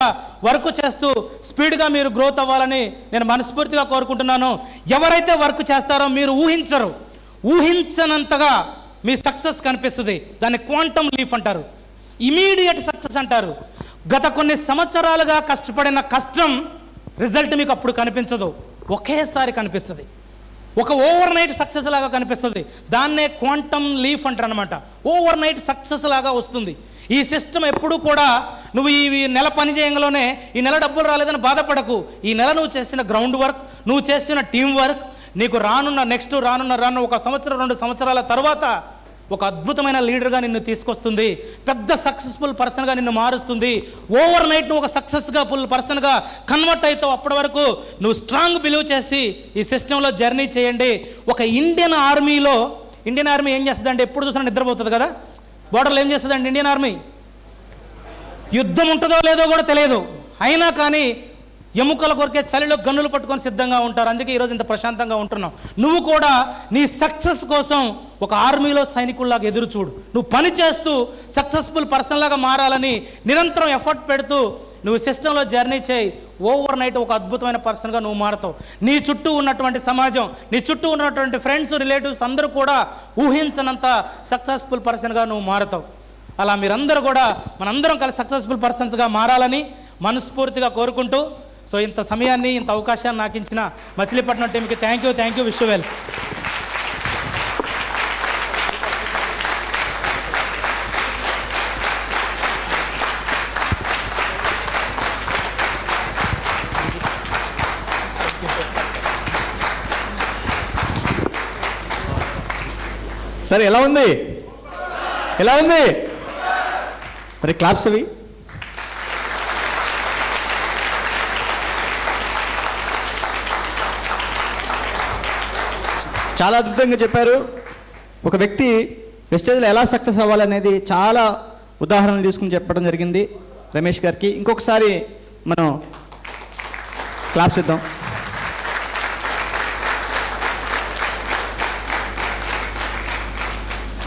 work చేస్తూ స్పీడ్గా మీరు గ్రోత్ అవ్వాలని నేను మనస్ఫూర్తిగా కోరుకుంటున్నాను ఎవరైతే వర్క్ చేస్తారో మీరు ఊహించరు ఊహించనంతగా మీ సక్సెస్ కనిపిస్తుంది దాన్ని క్వాంటమ్ లీఫ్ అంటారు ఇమీడియట్ సక్సెస్ అంటారు గత కొన్ని సంవత్సరాలుగా కష్టపడిన కష్టం రిజల్ట్ మీకు అప్పుడు కనిపించదు ఒకేసారి కనిపిస్తుంది ఒక ఓవర్ నైట్ సక్సెస్ లాగా కనిపిస్తుంది దాన్నే క్వాంటమ్ లీఫ్ అంటారు అనమాట ఓవర్ నైట్ సక్సెస్ లాగా వస్తుంది ఈ సిస్టమ్ ఎప్పుడూ కూడా నువ్వు ఈ ఈ నెల పని చేయంలోనే ఈ నెల డబ్బులు రాలేదని బాధపడకు ఈ నెల నువ్వు చేసిన గ్రౌండ్ వర్క్ నువ్వు చేసిన టీం వర్క్ నీకు రానున్న నెక్స్ట్ రానున్న రానున్న ఒక సంవత్సరం రెండు సంవత్సరాల తర్వాత ఒక అద్భుతమైన లీడర్గా నిన్ను తీసుకొస్తుంది పెద్ద సక్సెస్ఫుల్ పర్సన్గా నిన్ను మారుస్తుంది ఓవర్ నైట్ నువ్వు ఒక సక్సెస్గా ఫుల్ పర్సన్గా కన్వర్ట్ అవుతావు అప్పటి వరకు నువ్వు స్ట్రాంగ్ బిలీవ్ చేసి ఈ సిస్టంలో జర్నీ చేయండి ఒక ఇండియన్ ఆర్మీలో ఇండియన్ ఆర్మీ ఏం చేస్తుంది అంటే ఎప్పుడు చూసినా నిద్రపోతుంది కదా బోర్డర్లో ఏం చేస్తుందండి ఇండియన్ ఆర్మీ యుద్ధం ఉంటుందో లేదో కూడా తెలియదు అయినా కానీ ఎముకల కొరికే చలిలో గన్నులు పట్టుకొని సిద్ధంగా ఉంటారు అందుకే ఈరోజు ఇంత ప్రశాంతంగా ఉంటున్నావు నువ్వు కూడా నీ సక్సెస్ కోసం ఒక ఆర్మీలో సైనికుల్లాగా ఎదురు చూడు నువ్వు పని చేస్తూ సక్సెస్ఫుల్ పర్సన్ లాగా మారాలని నిరంతరం ఎఫర్ట్ పెడుతూ నువ్వు సిస్టంలో జర్నీ చేయి ఓవర్ నైట్ ఒక అద్భుతమైన పర్సన్గా నువ్వు మారుతావు నీ చుట్టూ ఉన్నటువంటి సమాజం నీ చుట్టూ ఉన్నటువంటి ఫ్రెండ్స్ రిలేటివ్స్ అందరూ కూడా ఊహించనంత సక్సెస్ఫుల్ పర్సన్గా నువ్వు మారుతావు అలా మీరందరూ కూడా మనందరం కలిసి సక్సెస్ఫుల్ పర్సన్స్గా మారాలని మనస్ఫూర్తిగా కోరుకుంటూ సో ఇంత సమయాన్ని ఇంత అవకాశాన్ని నాకు ఇచ్చిన మచిలీపట్నం టీంకి thank you thank you wish well సరే ఎలా ఉంది ఎలా ఉంది మరి క్లాప్స్ అవి చాలా అద్భుతంగా చెప్పారు ఒక వ్యక్తి వెస్టేజ్లో ఎలా సక్సెస్ అవ్వాలనేది చాలా ఉదాహరణలు తీసుకుని చెప్పడం జరిగింది రమేష్ గారికి ఇంకొకసారి మనం క్లాప్స్ ఇద్దాం